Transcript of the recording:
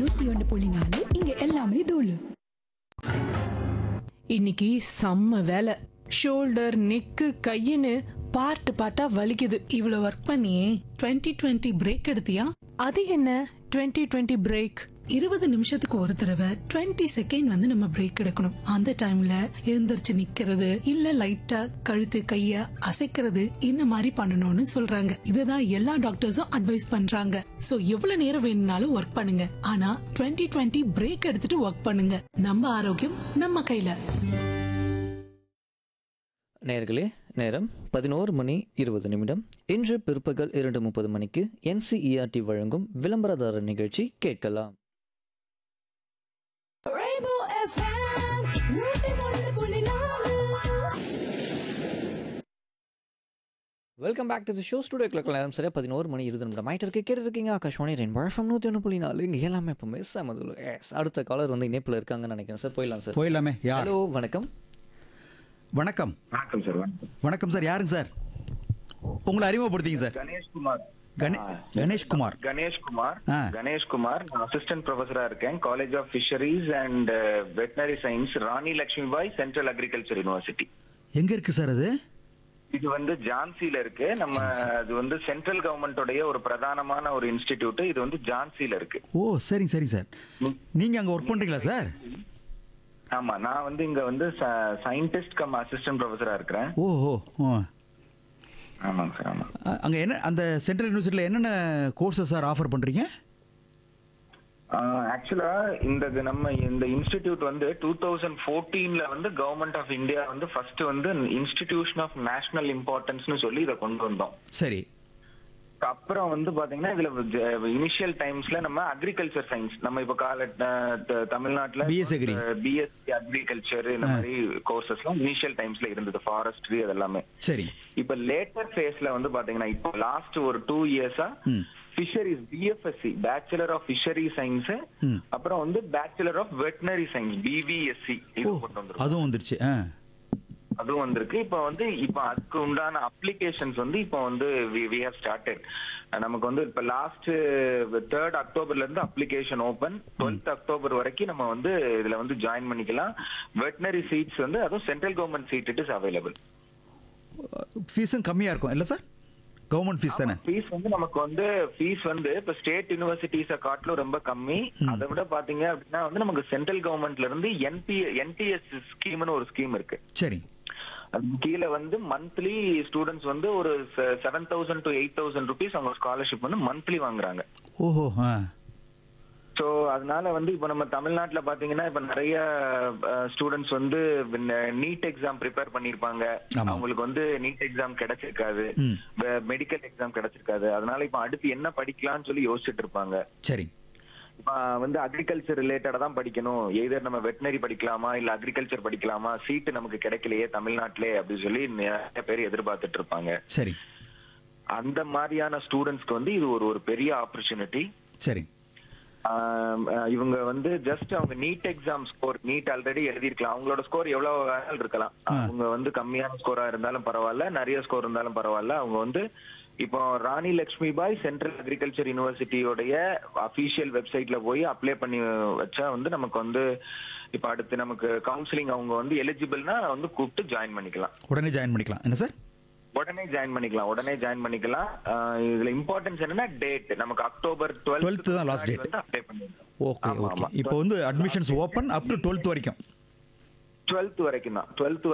நூத்தி ஒன்னு புள்ளி நாலு இங்க எல்லாமே தூளு இன்னைக்கு செம்ம வேலை ஷோல்டர் நெக்கு கையின்னு பார்ட் பார்ட்டா வலிக்குது இவ்வளவு ஒர்க் பண்ணியே 2020 டுவெண்ட்டி பிரேக் எடுத்தியா அது என்ன 2020 டுவெண்ட்டி பிரேக் இருபது நிமிஷத்துக்கு ஒரு தடவை 20 செகண்ட் வந்து நம்ம பிரேக் எடுக்கணும் அந்த டைம்ல எழுந்திருச்சு நிக்கிறது இல்ல லைட்டா கழுத்து கைய அசைக்கிறது இந்த மாதிரி பண்ணணும்னு சொல்றாங்க இதுதான் எல்லா டாக்டர்ஸும் அட்வைஸ் பண்றாங்க சோ எவ்வளவு நேரம் வேணும்னாலும் ஒர்க் பண்ணுங்க ஆனா 2020 டுவெண்ட்டி பிரேக் எடுத்துட்டு ஒர்க் பண்ணுங்க நம்ம ஆரோக்கியம் நம்ம கையில நேர்களே நேரம் பதினோரு மணி இருபது நிமிடம் இன்று பிற்பகல் இரண்டு முப்பது மணிக்கு என்சிஇஆர்டி வழங்கும் விளம்பரதாரர் நிகழ்ச்சி கேட்கலாம் welcome back to the show studio clock நேரம் சரியா பதினோரு மணி இருபது நிமிடம் ஆயிட்டு இருக்கு கேட்டு இருக்கீங்க ஆகாஷ்வாணி ரெயின் பழஃபம் நூற்றி ஒன்று புள்ளி நாலு இங்கே எல்லாமே இப்போ மிஸ் ஆமதுல எஸ் அடுத்த காலர் வந்து இணைப்பில் இருக்காங்கன்னு நினைக்கிறேன் சார் போயிடலாம் சார் போயிடலாமே யார் ஹலோ வணக்கம் வணக்கம் வணக்கம் சார் வணக்கம் வணக்கம் சார் யாருங்க சார் உங்களை அறிமுகப்படுத்திங்க சார் கணேஷ்குமார் கணே- ஆ, கணேஷ்குமார். கணேஷ்குமார் ஆ. கணேஷ்குமார் நான் அசிஸ்டன்ட் ப்ரொஃபஸரா இருக்கேன் college of fisheries and veterinary science Rani Lakshmibai central agriculture university எங்க இருக்கு சார் அது இது வந்து ஜான்சில இருக்கு நம்ம அது வந்து சென்ட்ரல் கவர்மெண்டோடைய ஒரு பிரதானமான ஒரு இன்ஸ்டிடியூட் இது வந்து ஜான்சில இருக்கு ஓ சரிங்க சரிங்க சார் நீங்க அங்க ஒர்க் பண்றீங்களா சார் ஆமா நான் வந்து இங்க வந்து சயின்டிஸ்ட் கம் அசிஸ்டன்ட் ப்ரொஃபஸரா இருக்கிறேன் ஓ ஓ ஓ ஆமாங்க சார் ஆமா அ- அங்க என்ன அந்த சென்ட்ரல் யூனிவர்சிட்டியில் என்னென்ன கோர்சஸ் சார் ஆஃபர் பண்றீங்க ஆக்சுவலா இந்த இது நம்ம இந்த இன்ஸ்டிடியூட் வந்து டூ தௌசண்ட் ஃபோர்டீன்ல வந்து கவர்மெண்ட் ஆஃப் இந்தியா வந்து ஃபர்ஸ்ட் வந்து இன்ஸ்டிடியூஷன் ஆஃப் நேஷனல் இம்பார்ட்டன்ஸ்னு சொல்லி இதை கொண்டு வந்தோம் சரி அப்புறம் வந்து பாத்தீங்கன்னா இதுல இனிஷியல் டைம்ஸ்ல நம்ம அக்ரிகல்ச்சர் சயின்ஸ் நம்ம இப்ப கால த- த- தமிழ்நாட்டுல BS Agri. பிஎஸ்சி அக்ரிகல்ச்சர் இந்த மாதிரி கோர்சஸ்லாம் இனிஷியல் டைம்ஸ்ல இருந்தது ஃபாரஸ்ட்ரி அதெல்லாமே சரி இப்ப லேட்டர் ஃபேஸ்ல வந்து பாத்தீங்கன்னா இப்போ லாஸ்ட் ஒரு டூ இயர்ஸா ம். Fisheries BFSc bachelor of fishery science ம். அப்புறம் வந்து bachelor of veterinary science BVSc இது ஓ கொண்டு வந்திருக்கோம் அதுவும் வந்துருச்சு ஆ அதுவும் வந்திருக்கு இப்போ வந்து இப்போ அதுக்கு உண்டான அப்ளிகேஷன்ஸ் வந்து இப்போ வந்து வி ஹவ் ஸ்டார்டட் நமக்கு வந்து இப்போ லாஸ்ட் தேர்ட் அக்டோபர்ல இருந்து அப்ளிகேஷன் ஓபன் டுவெல்த் அக்டோபர் வரைக்கும் நம்ம வந்து இதுல வந்து ஜாயின் பண்ணிக்கலாம் வெட்டினரி சீட்ஸ் வந்து அதுவும் central government seat it is available ஃபீஸும் கம்மியா இருக்கும் இல்ல சார் கவர்மெண்ட் ஃபீஸ் தானே ஃபீஸ் வந்து நமக்கு வந்து ஃபீஸ் வந்து இப்ப ஸ்டேட் யூனிவர்சிட்டிஸ காட்டிலும் ரொம்ப கம்மி அதை விட பாத்தீங்க அப்படின்னா வந்து நமக்கு சென்ட்ரல் கவர்மெண்ட்ல இருந்து என்பி என்டிஎஸ் ஸ்கீம்னு ஒரு ஸ்கீம் இருக்கு சரி அது கீழே வந்து மந்த்லி ஸ்டூடெண்ட்ஸ் வந்து ஒரு seven thousand to eight thousand rupees அவங்க ஸ்காலர்ஷிப் வந்து மந்த்லி வாங்குறாங்க ஓஹோ ஆ ஸோ அதனால வந்து இப்போ நம்ம தமிழ்நாட்டுல பாத்தீங்கன்னா இப்ப நிறைய ஸ்டூடெண்ட்ஸ் வந்து நீட் எக்ஸாம் ப்ரிப்பேர் பண்ணிருப்பாங்க ஆமா. அவங்களுக்கு வந்து நீட் எக்ஸாம் கிடைச்சிருக்காது ம். மெடிக்கல் எக்ஸாம் கிடைச்சிருக்காது அதனால இப்ப அடுத்து என்ன படிக்கலாம்னு சொல்லி யோசிச்சுட்டு இருப்பாங்க சரி இப்ப வந்து அக்ரிகல்ச்சர் ரிலேட்டடா தான் படிக்கணும் எதர் நம்ம வெட்டினரி படிக்கலாமா இல்ல அக்ரிகல்ச்சர் படிக்கலாமா சீட்டு நமக்கு கிடைக்கலையே தமிழ்நாட்டிலே அப்படின்னு சொல்லி நிறைய பேர் எதிர்பார்த்துட்டு இருப்பாங்க சரி அந்த மாதிரியான ஸ்டூடெண்ட்ஸ்க்கு வந்து இது ஒரு ஒரு பெரிய ஆப்பர்ச்சுனிட்டி சரி இவங்க வந்து ஜஸ்ட் அவங்க NEET exam score NEET already எழுதிருக்கலாம் அவங்களோட ஸ்கோர் எவ்வளவு வேணாலும் இருக்கலாம் அவங்க வந்து கம்மியான ஸ்கோரா இருந்தாலும் பரவாயில்ல நிறைய ஸ்கோர் இருந்தாலும் பரவாயில்ல அவங்க வந்து இப்போ ராணி லட்சுமி பாய் சென்ட்ரல் அக்ரிகல்ச்சர் யூனிவர்சிட்டியோடைய அபிஷியல் வெப்சைட்ல போய் அப்ளை பண்ணி வச்சா வந்து நமக்கு வந்து இப்ப அடுத்து நமக்கு கவுன்சிலிங் அவங்க வந்து எலிஜிபிள்னா வந்து கூப்பிட்டு ஜாயின் பண்ணிக்கலாம் உடனே ஜாயின் பண்ணிக்கலாம் என்ன சார் உடனே ஜாயின் பண்ணிக்கலாம் உடனே ஜாயின் பண்ணிக்கலாம் ஆஹ் இதுல இம்பார்ட்டன்ஸ் என்னன்னா டேட் நமக்கு அக்டோபர் 12th 12th தான் last date. வந்து அப்ளை பண்ணிருக்கோம் ஓகே ஓகே இப்போ வந்து admissions open up to twelfth வரைக்கும் டுவெல்த் வரைக்கும் தான் டுவெல்த்